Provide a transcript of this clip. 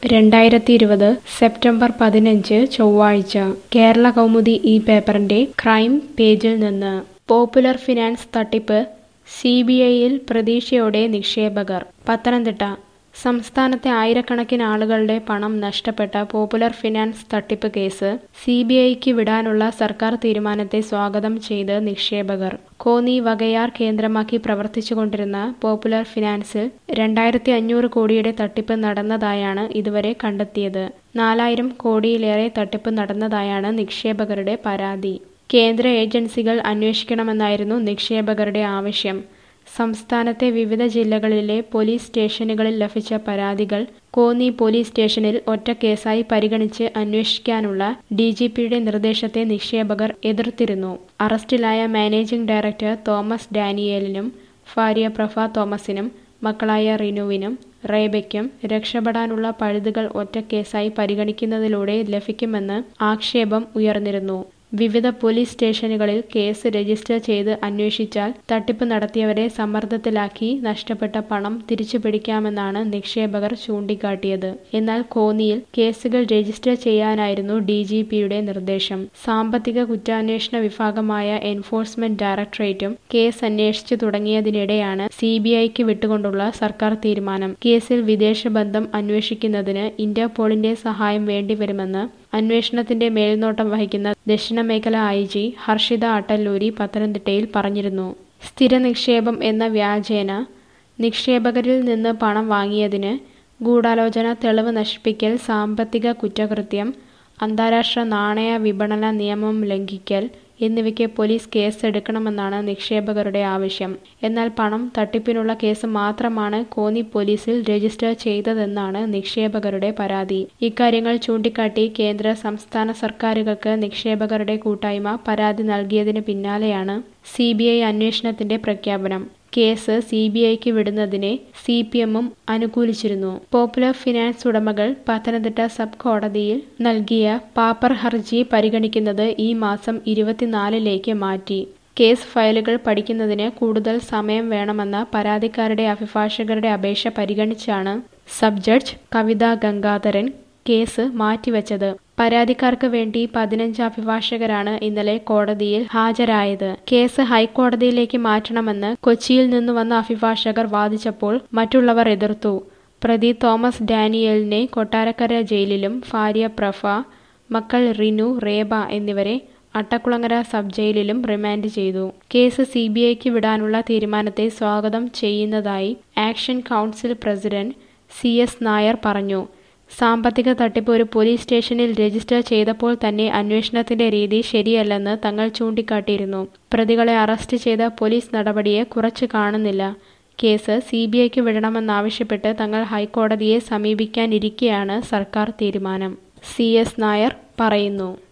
രണ്ടായിരത്തി ഇരുപത് സെപ്റ്റംബർ പതിനഞ്ച് ചൊവ്വാഴ്ച കേരള കൗമുദി ഈ പേപ്പറിന്റെ ക്രൈം പേജിൽ നിന്ന് പോപ്പുലർ ഫിനാൻസ് തട്ടിപ്പ് സി ബി ഐയിൽ പ്രതീക്ഷയോടെ നിക്ഷേപകർ പത്തനംതിട്ട സംസ്ഥാനത്തെ ആയിരക്കണക്കിന് ആളുകളുടെ പണം നഷ്ടപ്പെട്ട പോപ്പുലർ ഫിനാൻസ് തട്ടിപ്പ് കേസ് സി ബി ഐക്ക് വിടാനുള്ള സർക്കാർ തീരുമാനത്തെ സ്വാഗതം ചെയ്ത് നിക്ഷേപകർ കോന്നി വകയാർ കേന്ദ്രമാക്കി പ്രവർത്തിച്ചുകൊണ്ടിരുന്ന പോപ്പുലർ ഫിനാൻസിൽ രണ്ടായിരത്തി അഞ്ഞൂറ് കോടിയുടെ തട്ടിപ്പ് നടന്നതായാണ് ഇതുവരെ കണ്ടെത്തിയത് നാലായിരം കോടിയിലേറെ തട്ടിപ്പ് നടന്നതായാണ് നിക്ഷേപകരുടെ പരാതി കേന്ദ്ര ഏജൻസികൾ അന്വേഷിക്കണമെന്നായിരുന്നു നിക്ഷേപകരുടെ ആവശ്യം സംസ്ഥാനത്തെ വിവിധ ജില്ലകളിലെ പോലീസ് സ്റ്റേഷനുകളിൽ ലഭിച്ച പരാതികൾ കോന്നി പോലീസ് സ്റ്റേഷനിൽ ഒറ്റ കേസായി പരിഗണിച്ച് അന്വേഷിക്കാനുള്ള ഡി ജി പിയുടെ നിർദ്ദേശത്തെ നിക്ഷേപകർ എതിർത്തിരുന്നു അറസ്റ്റിലായ മാനേജിംഗ് ഡയറക്ടർ തോമസ് ഡാനിയേലിനും ഭാര്യ പ്രഭ തോമസിനും മക്കളായ റിനുവിനും റേബയ്ക്കും രക്ഷപ്പെടാനുള്ള പഴുതുകൾ ഒറ്റ കേസായി പരിഗണിക്കുന്നതിലൂടെ ലഭിക്കുമെന്ന് ആക്ഷേപം ഉയർന്നിരുന്നു വിവിധ പോലീസ് സ്റ്റേഷനുകളിൽ കേസ് രജിസ്റ്റർ ചെയ്ത് അന്വേഷിച്ചാൽ തട്ടിപ്പ് നടത്തിയവരെ സമ്മർദ്ദത്തിലാക്കി നഷ്ടപ്പെട്ട പണം തിരിച്ചു പിടിക്കാമെന്നാണ് നിക്ഷേപകർ ചൂണ്ടിക്കാട്ടിയത് എന്നാൽ കോന്നിയിൽ കേസുകൾ രജിസ്റ്റർ ചെയ്യാനായിരുന്നു ഡി ജി പിയുടെ നിർദ്ദേശം സാമ്പത്തിക കുറ്റാന്വേഷണ വിഭാഗമായ എൻഫോഴ്സ്മെന്റ് ഡയറക്ടറേറ്റും കേസ് അന്വേഷിച്ചു തുടങ്ങിയതിനിടെയാണ് സി ബി ഐക്ക് വിട്ടുകൊണ്ടുള്ള സർക്കാർ തീരുമാനം കേസിൽ വിദേശ ബന്ധം അന്വേഷിക്കുന്നതിന് ഇന്റർപോളിന്റെ സഹായം വേണ്ടിവരുമെന്ന് അന്വേഷണത്തിന്റെ മേൽനോട്ടം വഹിക്കുന്ന ദക്ഷിണ മേഖല ഐ ജി ഹർഷിത അട്ടല്ലൂരി പത്തനംതിട്ടയിൽ പറഞ്ഞിരുന്നു സ്ഥിര നിക്ഷേപം എന്ന വ്യാജേന നിക്ഷേപകരിൽ നിന്ന് പണം വാങ്ങിയതിന് ഗൂഢാലോചന തെളിവ് നശിപ്പിക്കൽ സാമ്പത്തിക കുറ്റകൃത്യം അന്താരാഷ്ട്ര നാണയ വിപണന നിയമം ലംഘിക്കൽ എന്നിവയ്ക്ക് പോലീസ് കേസെടുക്കണമെന്നാണ് നിക്ഷേപകരുടെ ആവശ്യം എന്നാൽ പണം തട്ടിപ്പിനുള്ള കേസ് മാത്രമാണ് കോന്നി പോലീസിൽ രജിസ്റ്റർ ചെയ്തതെന്നാണ് നിക്ഷേപകരുടെ പരാതി ഇക്കാര്യങ്ങൾ ചൂണ്ടിക്കാട്ടി കേന്ദ്ര സംസ്ഥാന സർക്കാരുകൾക്ക് നിക്ഷേപകരുടെ കൂട്ടായ്മ പരാതി നൽകിയതിന് പിന്നാലെയാണ് സി ബി ഐ അന്വേഷണത്തിന്റെ പ്രഖ്യാപനം കേസ് സി ബി ഐക്ക് വിടുന്നതിനെ സി പി എമ്മും അനുകൂലിച്ചിരുന്നു പോപ്പുലർ ഫിനാൻസ് ഉടമകൾ പത്തനംതിട്ട സബ് കോടതിയിൽ നൽകിയ പാപ്പർ ഹർജി പരിഗണിക്കുന്നത് ഈ മാസം ഇരുപത്തിനാലിലേക്ക് മാറ്റി കേസ് ഫയലുകൾ പഠിക്കുന്നതിന് കൂടുതൽ സമയം വേണമെന്ന പരാതിക്കാരുടെ അഭിഭാഷകരുടെ അപേക്ഷ പരിഗണിച്ചാണ് sub judge Kavitha Gangadharan case മാറ്റിവെച്ചത് പരാതിക്കാർക്ക് വേണ്ടി പതിനഞ്ച് അഭിഭാഷകരാണ് ഇന്നലെ കോടതിയിൽ ഹാജരായത് കേസ് ഹൈക്കോടതിയിലേക്ക് മാറ്റണമെന്ന് കൊച്ചിയിൽ നിന്ന് വന്ന അഭിഭാഷകർ വാദിച്ചപ്പോൾ മറ്റുള്ളവർ എതിർത്തു പ്രതി തോമസ് ഡാനിയലിനെ കൊട്ടാരക്കര ജയിലിലും ഭാര്യ പ്രഭ മക്കൾ റിനു റേബ എന്നിവരെ അട്ടക്കുളങ്ങര സബ് ജയിലിലും റിമാൻഡ് ചെയ്തു കേസ് സി ബി ഐക്ക് വിടാനുള്ള തീരുമാനത്തെ സ്വാഗതം ചെയ്യുന്നതായി action council president C S Nair പറഞ്ഞു സാമ്പത്തിക തട്ടിപ്പ് ഒരു പോലീസ് സ്റ്റേഷനിൽ രജിസ്റ്റർ ചെയ്തപ്പോൾ തന്നെ അന്വേഷണത്തിന്റെ രീതി ശരിയല്ലെന്ന് തങ്ങൾ ചൂണ്ടിക്കാട്ടിയിരുന്നു പ്രതികളെ അറസ്റ്റ് ചെയ്ത പോലീസ് നടപടിയെ കുറച്ച് കാണുന്നില്ല കേസ് സി ബി ഐക്ക് വിടണമെന്നാവശ്യപ്പെട്ട് തങ്ങൾ ഹൈക്കോടതിയെ സമീപിക്കാനിരിക്കെയാണ് സർക്കാർ തീരുമാനം സി എസ് നായർ പറയുന്നു